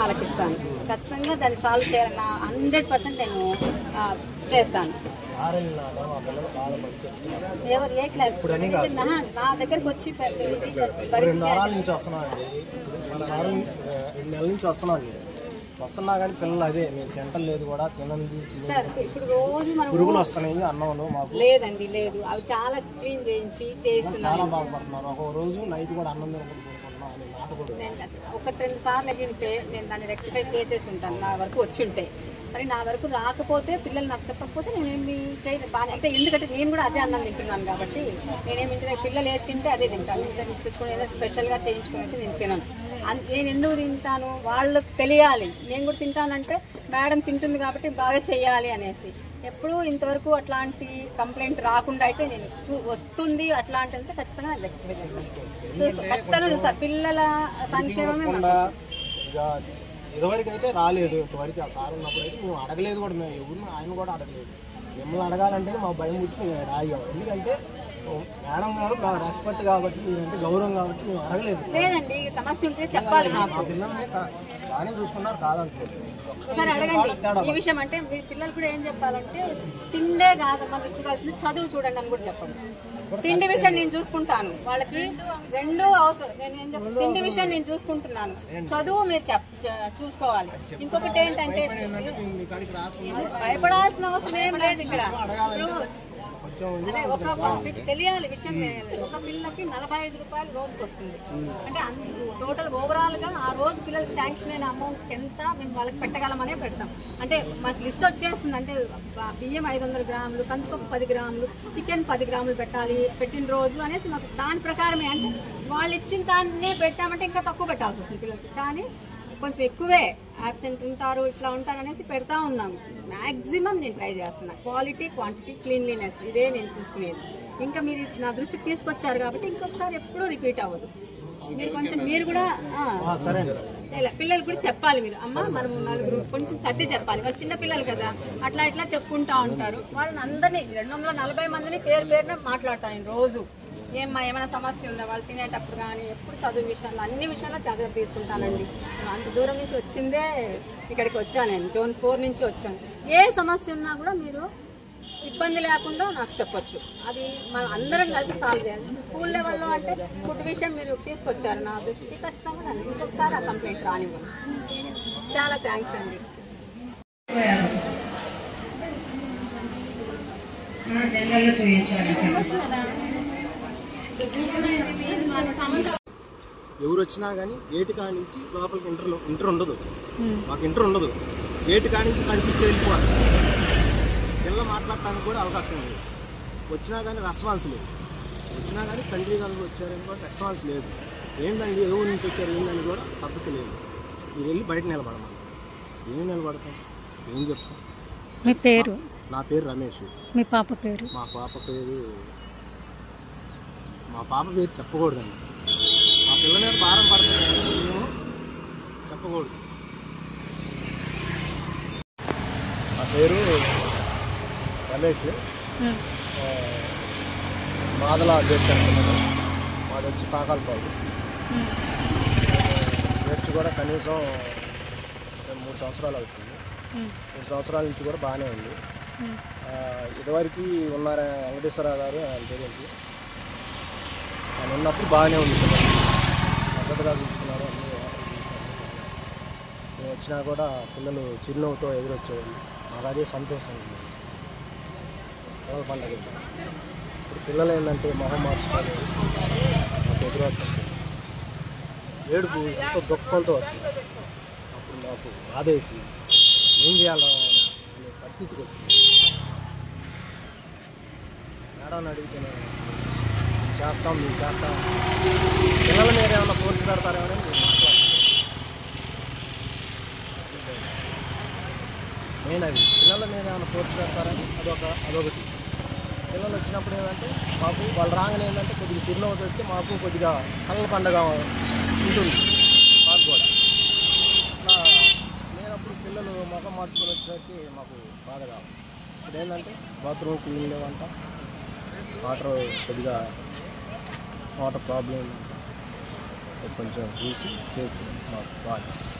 ఆలకిస్తాను ఖచ్చితంగా దాన్ని సాల్వ్ చేయాలని నా హండ్రెడ్ పర్సెంట్ నేను ఆ, చేస్తాను సార్ వెళ్ళినాక మా పిల్లలు బాధపడి చెప్తున్నారు ఎవరు ఏ క్లాస్ ఇప్పుడని కాదు. నా నా దగ్గరకు వచ్చి ప- ఇది రెండు పరిస్థితి వారాల నుంచి వస్తున్నాను అండి రెండు సార్లు ఆ, రెండు నెలల నుంచి వస్తున్నాను అండి వస్తున్నా కానీ పిల్లలు అదే మీరు తింటలేదు కూడా తినంది సార్ ఇప్పుడు రోజు మనం పురుగులు వస్తున్నాయి అన్నంలో మాకు లేదండి లేదు అవి చాలా క్లీన్ చేయించి చేస్తున్నాను చాలా బాధపడుతున్నారు ఒక రోజు నైట్ కూడా అన్నం తినకుండా పడుకుంటున్నాం అని మాట కూడా నేను ఖచ్చితంగా ఒకటి రెండు సార్లు అడిగితే నేను దాన్ని రెక్టిఫై చేసేసి ఉంటాను నా వరకు వచ్చి ఉంటే మరి నా వరకు రాకపోతే పిల్లలు నాకు చెప్పకపోతే నేనేమి చేయను బాగా అంటే ఎందుకంటే నేను కూడా అదే అన్నం తింటున్నాను కాబట్టి నేనేమి ఇంటి దగ్గర పిల్లలు ఏది తింటే అదే తింటాను ఇంటి దగ్గర తెచ్చుకొని ఏదో స్పెషల్గా చేయించుకొని అయితే నేను తినను అన్- నేను ఎందుకు తింటాను వాళ్ళకి తెలియాలి నేను కూడా తింటానంటే మేడం తింటుంది కాబట్టి బాగా చేయాలి అనేసి ఎప్పుడు ఇంతవరకు అట్లాంటి కంప్లైంట్ రాకుండా అయితే నేను చూ వస్తుంది అట్లాంటి అంటే ఖచ్చితంగా నేను రెక్టిఫై చేస్తాను చూస్తా ఖచ్చితంగా చూస్తా పిల్లల సంక్షేమమే మా కాకుండా ఇక ఇదివరకు అయితే రాలేదు ఇంతవరకు ఆ సార్ ఉన్నప్పుడు అయితే మేము అడగలేదు కూడా మేము ఎవరిని ఆయన కూడా అడగలేదు మిమ్మల్ని అడగాలంటే మా భయం పుట్టి మేము రాయాం ఎందుకంటే ఓ, మేడం గారు మా రెస్పెక్ట్ కాబట్టి మీరంటే గౌరవం కాబట్టి మేము అడగలేదు లేదండి సమస్య ఉంటే చెప్పాలి నాకు మా పిల్లల్ని కా- బాగానే చూసుకున్నారు కాదంటే ఒకసారి అడగండి ఈ విషయం అంటే మీ పిల్లలు కూడా ఏం చెప్పాలంటే తిండే కాదమ్మా మీరు చూడాల్సింది చదువు చూడండి అని కూడా చెప్పండి తిండి విషయం నేను చూసుకుంటాను వాళ్ళకి రెండు అవసరం నేను ఏం చెప్ తిండి విషయం నేను చూసుకుంటున్నాను చదువు మీరు చెప్ చ- చూసుకోవాలి ఇంకొకటి ఏంటంటే ఏంటంటే మేము మీ కాడికి రాకుండా భయపడాల్సిన అవసరం ఏం లేదు ఇక్కడ అడగాలంటే కొంచెం ఇది అదే ఒక మీకు తెలియాలి విషయం తెలియాలి ఒక పిల్లకి నలభై ఐదు రూపాయలు రోజుకి వస్తుంది అంటే టోటల్ ఓవరాల్ గా ఆ రోజు పిల్లలకి శాంక్షన్ అయిన అమౌంట్ ఎంత మేము వాళ్ళకి పెట్టగలమనే పెడతాం అంటే మనకి లిస్ట్ వచ్చేస్తుంది అంటే బ- బియ్యం ఐదు వందల గ్రాములు కందిపప్పు పది గ్రాములు చికెన్ పది గ్రాములు పెట్టాలి పెట్టిన రోజు అనేసి మాకు దాని ప్రకారమే అంటే వాళ్ళు ఇచ్చిన దాన్నే పెట్టామంటే ఇంకా తక్కువ పెట్టాల్సి వస్తుంది పిల్లలకి కానీ కొంచెం ఎక్కువే యాబ్సెంట్ ఉంటారు ఇట్లా ఉంటారు అనేసి పెడతా ఉన్నాము మాక్సిమం నేను ట్రై చేస్తున్నా క్వాలిటీ క్వాంటిటీ క్లీన్లీనెస్ ఇదే నేను చూసుకునేది ఇంకా మీరు నా దృష్టికి తీసుకొచ్చారు కాబట్టి ఇంకొకసారి ఎప్పుడూ రిపీట్ అవ్వదు మీరు కొంచెం మీరు కూడా ఆ, ఆ, సరే అండి ఇలా పిల్లలు కూడా చెప్పాలి మీరు అమ్మ మనం నలుగురు కొంచెం సర్ది చెప్పాలి వాళ్ళు చిన్న పిల్లలు కదా అట్లా ఇట్లా చెప్పుకుంటా ఉంటారు వాళ్ళని అందరినీ రెండు వందల నలభై మందిని పేరు పేరున మాట్లాడతాను నేను రోజు ఏమ్మా ఏమైనా సమస్య ఉందా వాళ్ళు తినేటప్పుడు కానీ ఎప్పుడు చదువు విషయాల్లో అన్ని విషయాల్లో జాగ్రత్త తీసుకుంటానండి నేను అంత దూరం నుంచి వచ్చిందే ఇక్కడికి వచ్చాను నేను జోన్ ఫోర్ నుంచి వచ్చాను ఏ సమస్య ఉన్నా కూడా మీరు ఇబ్బంది లేకుండా నాకు చెప్పొచ్చు అది మనం అందరం కలిసి సాల్వ్ చేయాలి స్కూల్ లెవెల్లో అంటే ఫుడ్ విషయం మీరు తీసుకొచ్చారు నా దృష్టికి ఖచ్చితంగా నన్ను ఇంకొకసారి ఆ కంప్లైంట్ రానివ్వండి చాలా థ్యాంక్స్ అండి జనరల్లో చూపించాలి ఎవరు వచ్చినా కానీ గేటు కాడి నుంచి లోపలికి ఇంటర్ ఇంటర్ ఉండదు మాకు ఇంటర్ ఉండదు గేటు కాడి నుంచి సంచి ఇచ్చి వెళ్ళిపోవాలి పిల్ల మాట్లాడటానికి కూడా అవకాశం లేదు వచ్చినా కానీ రెస్పాన్స్ లేదు వచ్చినా కానీ తండ్రి గారు వచ్చారని కూడా రెస్పాన్స్ లేదు ఏంటండి ఏ ఊరు నుంచి వచ్చారు ఏంటని కూడా పద్ధతి లేదు మీరు వెళ్ళి బయట నిలబడమని ఏం నిలబడతాం ఏం చెప్తాం మీ పేరు నా పేరు రమేష్ మీ పాప పేరు మా పాప పేరు మా పాప పేరు చెప్పకూడదండి మా పిల్ల మీద భారం పడుతుంది కానీ మేము చెప్పకూడదు నా పేరు రమేష్ ఆ, మాదల చేర్చాను మాది వచ్చి పాకాలపాడు చేర్చి కూడా కనీసం మూడు సంవత్సరాలు అవుతుంది మూడు సంవత్సరాల నుంచి కూడా బాగానే ఉంది ఆ, ఇదివరకు ఉన్నారా వెంకటేశ్వరరావు గారు ఆయన పేరు ఏంటి ఆయన ఉన్నప్పుడు బాగానే ఉంది కదా పద్ధతిగా చూసుకున్నారు అన్ని మేము వచ్చినా కూడా పిల్లలు చిరునవ్వుతో ఎదురొచ్చేవాళ్ళు మాకు అదే సంతోషం ఉంది పిల్లల పండుగ ఇప్పుడు పిల్లలు ఏంటంటే మొహం మార్చుకొని మాకు ఎదురు వస్తుంది ఏడుపు ఎంతో దుఃఖంతో వస్తుంది అప్పుడు మాకు బాధేసి ఏం చేయాలో అనే పరిస్థితికి వచ్చింది మేడం అడిగితే నేను చేస్తాం మేము చేస్తాం పిల్లల మీద ఏమైనా ఫోర్స్ పెడతారేమో అని మేము మాట్లాడుతున్నాం మెయిన్ అది పిల్లల మీద ఏమైనా ఫోర్స్ పెడతారని అదొక అదొకటి పిల్లలు వచ్చినప్పుడు ఏంటంటే మాకు వాళ్ళు రాగానే ఏంటంటే కొద్దిగా చిరునవ్వు వస్తే మాకు కొద్దిగా కళ్ళ పండగ ఉంటుంది మాకు కూడా ఇట్లా లేనప్పుడు పిల్లలు ముఖం మార్చుకొని వచ్చేసరికి మాకు బాధ కావాలి ఇప్పుడు ఏంటంటే బాత్రూమ్ క్లీన్ లేవంట వాటర్ కొద్దిగా వాటర్ ప్రాబ్లం ఉందంట అది కొంచెం చూసి చేస్తుంది మాకు బాగా